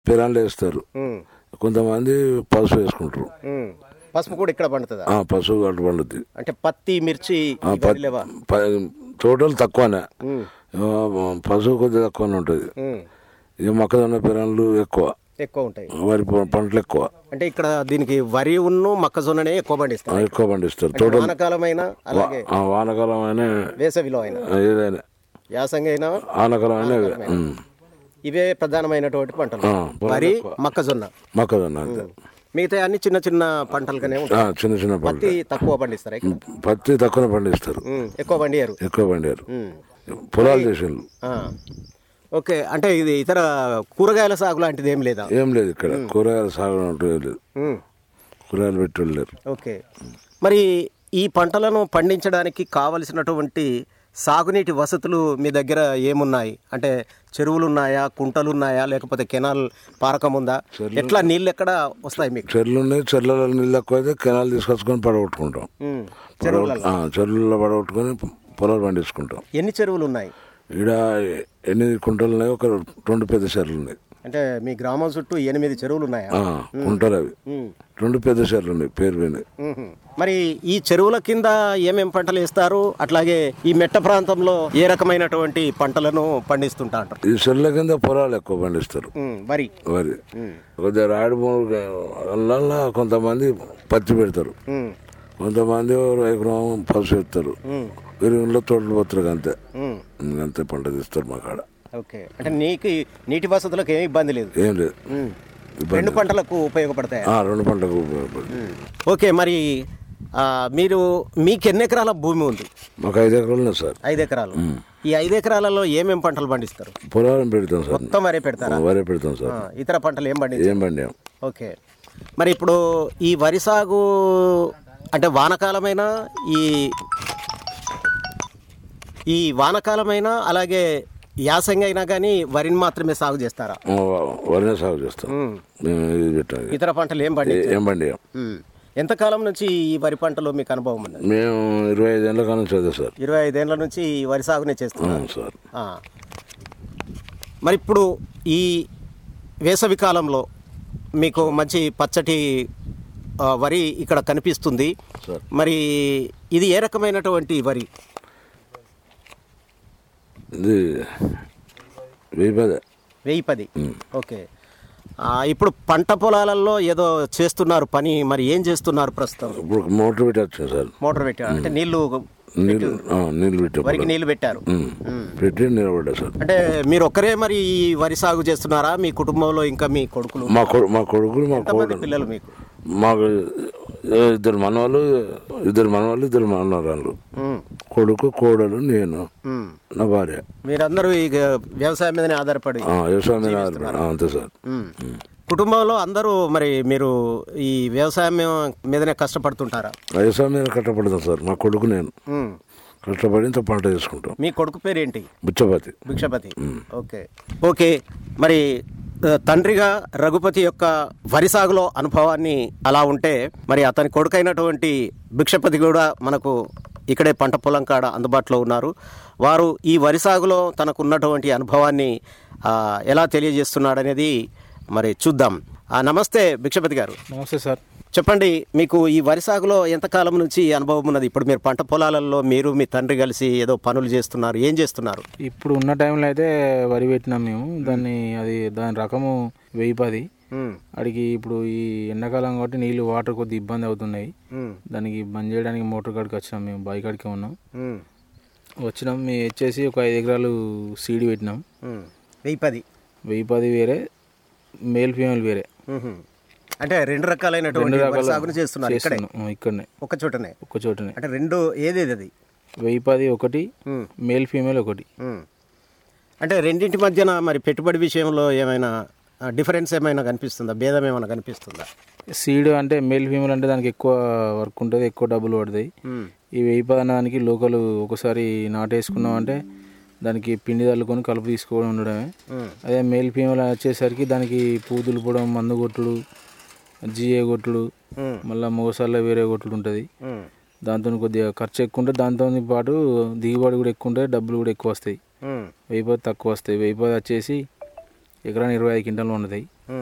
పిరాన్లు వేస్తారు ఉమ్, కొంతమంది పసుపు వేసుకుంటారు ఉమ్. పసుపు కూడా ఇక్కడ పండుతుందా ఆ, పసుపు అటు పండుద్ది అంటే పత్తి మిర్చి ఆ, ఈ వరి లేవా ప- టోటల్ తక్కువనే ఉమ్, ఆ, పసుపు కొద్దిగా తక్కువనే ఉంటుంది ఉమ్. ఇక మొక్కజొన్న పిరాన్లు ఎక్కువ ఎక్కువ ఉంటాయి వరి ప- పంటలు ఎక్కువ అంటే ఇక్కడ దీనికి వరి ఉన్ను మొక్కజొన్ననే ఎక్కువ ఆ, పండిస్తారు ఎక్కువ పండిస్తారు అంటే టోటల్ వానకాలమైన అలాగే ఆ, వానకాలం అయినా వేసవిలో అయినా ఏదైనా యాసంగి అయినా వానకాలం అయినా ఇవే. ఉమ్. ఇవే ప్రధానమైనటువంటి పంటలు ఆ, వరి మొక్కజొన్న మొక్కజొన్న అంతే మిగతా అన్ని చిన్న చిన్న పంటలుగానే ఆ, ఉంటాయి చిన్న చిన్న పంటలు పత్తి తక్కువ పండిస్తారు ఇక్కడ పత్తి తక్కువ పండిస్తారు ఉమ్, ఎక్కువ పండియరు ఎక్కువ పండారు ఉమ్. పొలాలు చేసిండ్రు ఆ. ఓకే అంటే ఇది ఇతర కూరగాయల సాగు లాంటిది ఏం లేదా ఏం లేదు ఇక్కడ కూరగాయల సాగు అంటూ ఏం లేదు ఉమ్. కూరగాయలు పెట్టి లేరు ఓకే మరి ఈ పంటలను పండించడానికి కావలసినటువంటి సాగునీటి వసతులు మీ దగ్గర ఏమున్నాయి అంటే చెరువులు ఉన్నాయా కుంటలు ఉన్నాయా లేకపోతే కెనాల్ పారకం ఉందా ఎట్లా నీళ్ళు ఎక్కడ వస్తాయి మీకు చెర్లు ఉన్నాయి చెర్లలో నీళ్ళు ఎక్కువ అయితే కెనాల్ తీసుకొచ్చుకొని పడగొట్టుకుంటాం ఉమ్. పడగొట్టు- ఆ, చెరువుల్లో పడగొట్టుకొని పొలాలు పండించుకుంటాం ఎన్ని చెరువులు ఉన్నాయి ఈడ ఎనిమిది కుంటలు ఉన్నాయి ఒక రెండు పెద్ద చెర్లు ఉన్నాయి అంటే మీ గ్రామం చుట్టూ ఎనిమిది చెరువులు ఉన్నాయా ఆ, కుంటలు అవి ఉమ్. రెండు పెద్ద చెర్లు ఉన్నాయి పేరు పోయినాయి మ్మ్. మరి ఈ చెరువుల కింద ఏమేం పంటలు వేస్తారు అట్లాగే ఈ మెట్ట ప్రాంతంలో ఏ రకమైనటువంటి పంటలను పండిస్తుంటా అంటారు ఈ చెర్ల కింద పొలాలు ఎక్కువ పండిస్తారు మ్మ్. వరి వరి కొద్దిగా రాడి భూములు కొంతమంది పత్తి పెడతారు మ్మ్. కొంతమంది ఓ ఎకరం పసుపు వేస్తారు ఎరువుల్లో తోటలు పోతారు అంతే మ్మ్. అంతే పంట తీస్తారు మా కాడ ఓకే అంటే నీకు నీటి వసతులకు ఏమి ఇబ్బంది లేదు ఏం లేదు మ్మ్. రెండు పంటలకు ఉపయోగపడతాయి ఆ, రెండు పంటకు ఉపయోగపడుతుంది ఓకే మరి ఆ, మీరు మీకు ఎన్ని ఎకరాల భూమి ఉంది మాకు ఐదు ఎకరాలు ఉన్నాయి సార్ ఐదు ఎకరాలు ఈ ఐదు ఎకరాలలో ఏమేం పంటలు పండిస్తారు పొలాలను పెడతాం సార్ మొత్తం వరే పెడతారా వరి పెడతాం సార్ ఆ, ఇతర పంటలు ఏం పండి ఏం పండాం ఓకే మరి ఇప్పుడు ఈ వరి సాగు అంటే వానకాలమైనా ఈ ఈ వానకాలమైనా అలాగే యాసంగి అయినా కానీ వరిని మాత్రమే సాగు చేస్తారా ఆ, వరినే సాగు చేస్తాం ఉమ్. మేము ఇది పెట్టాం ఇతర పంటలు ఏం పండి ఏ- ఏం పండాం ఎంతకాలం నుంచి ఈ వరి పంటలో మీకు అనుభవం ఉన్నది మేము ఇరవై ఐదు ఏళ్ళ కాలం చదివాం సార్ ఇరవై ఐదేళ్ల నుంచి ఈ వరి సాగునే చేస్తున్నారు అవును సార్ ఆ. మరి ఇప్పుడు ఈ వేసవి కాలంలో మీకు మంచి పచ్చటి ఆ, వరి ఇక్కడ కనిపిస్తుంది సార్. మరి ఇది ఏ రకమైనటువంటి వరి ఇది వెయ్యి పదే వెయ్యి పది ఓకే ఆ, ఇప్పుడు పంట పొలాలలో ఏదో చేస్తున్నారు పని మరి ఏం చేస్తున్నారు ప్రస్తుతం ఇప్పుడు మోటార్ పెట్టి వచ్చాం సార్ మోటార్ పెట్టారు అంటే నీళ్లు నీళ్ళు ఆ, నీళ్ళు పెట్టాం వరికి నీళ్లు పెట్టారు ఉమ్. పెట్టి నిలబడ్డా సార్ అంటే మీరు ఒక్కరే మరి ఈ వరి సాగు చేస్తున్నారా మీ కుటుంబంలో ఇంకా మీ కొడుకులు మా కొడు మా కొడుకులు మా ఎంతమంది కోడలు పిల్లలు మీకు మాకు ఇద్దరు మనవాళ్ళు ఇద్దరు మనవాళ్ళు ఇద్దరు మనవరాళ్ళు ఉమ్, కొడుకు కోడలు నేను ఉమ్. నా భార్య మీరందరూ ఇక వ్యవసాయం మీదనే ఆధారపడి ఆ, వ్యవసాయం మీద ఆధారపడి. ఆ, అంతే సార్ ఉమ్. కుటుంబంలో అందరూ మరి మీరు ఈ వ్యవసాయం మీదనే కష్టపడుతుంటారా వ్యవసాయం మీద కష్టపడతాం సార్ మా కొడుకు నేను ఉమ్. కష్టపడి ఇంత పంట చేసుకుంటాం మీ కొడుకు పేరు ఏంటి బుచ్చపతి భిక్షపతి ఓకే ఓకే మరి ఆ, తండ్రిగా రఘుపతి యొక్క వరి సాగులో అనుభవాన్ని అలా ఉంటే మరి అతని కొడుకైనటువంటి భిక్షపతి కూడా మనకు ఇక్కడే పంట పొలం కాడ అందుబాటులో ఉన్నారు వారు ఈ వరి సాగులో తనకు ఉన్నటువంటి అనుభవాన్ని ఆ, ఎలా తెలియజేస్తున్నాడనేది మరి చూద్దాం ఆ, నమస్తే భిక్షపతి గారు నమస్తే సార్ చెప్పండి మీకు ఈ వరి సాగులో ఎంతకాలం నుంచి ఈ అనుభవం ఉన్నది ఇప్పుడు మీరు పంట పొలాలలో మీరు మీ తండ్రి కలిసి ఏదో పనులు చేస్తున్నారు ఏం చేస్తున్నారు ఇప్పుడు ఉన్న టైంలో అయితే వరి పెట్టినాం మేము దాన్ని అది దాని రకము వెయ్యి పది ఉమ్, అడిగి ఇప్పుడు ఈ ఎండాకాలం కాబట్టి నీళ్ళు వాటర్ కొద్ది ఇబ్బంది అవుతున్నాయి ఉమ్, దానికి బంద్ చేయడానికి మోటార్ కాడికి వచ్చినాం మేము బావి కాడికే ఉన్నాం ఉమ్, వచ్చినాం మేము వచ్చేసి ఒక ఐదు ఎకరాలు సీడ్ పెట్టినాం ఉమ్. వెయ్యి పది వెయ్యి పది వేరే మేల్ ఫీమేల్ వేరే ఉహుం. అంటే రెండు రకాలైనటువంటి రెండు వరి రకాల సాగును చేస్తున్నారు ఇక్కడే చేస్తున్నాం ఇక్కడనే ఒక చోటనే ఒక్క చోటనే అంటే రెండు ఏదేది అది వెయ్యి పది ఒకటి ఉమ్, మేల్ ఫీమేల్ ఒకటి ఉమ్. అంటే రెండింటి మధ్యన మరి పెట్టుబడి విషయంలో ఏమైనా ఆ, డిఫరెన్స్ ఏమైనా కనిపిస్తుందా భేదం ఏమైనా కనిపిస్తుందా సీడ్ అంటే మేల్ ఫీమేల్ అంటే దానికి ఎక్కువ వర్క్ ఉంటుంది ఎక్కువ డబ్బులు పడతాయి ఉమ్, ఈ వెయ్యి పది అన్న దానికి లోకల్ ఒకసారి నాటేసుకున్నాం అంటే దానికి పిండి చల్లుకొని కలుపు తీసుకోవడం ఉండడమే ఉమ్, అదే మేల్ ఫీమేల్ వచ్చేసరికి దానికి పూతులు పొడం మందు కొట్టుడు జిఏ కొట్టుడు ఉమ్, మళ్ళీ మోసాల్లో వేరే కొట్టుడు ఉంటుంది ఉమ్, దాంతో కొద్దిగా ఖర్చు ఎక్కువ ఉంటుంది దాంతో పాటు దిగుబడి కూడా ఎక్కువ ఉంటుంది డబ్బులు కూడా ఎక్కువ వస్తాయి ఉమ్, వెయ్యి పది తక్కువ వస్తాయి వెయ్యి పది వచ్చేసి ఎకరానికి ఇరవై ఐదు క్వింటాలు వండుతాయి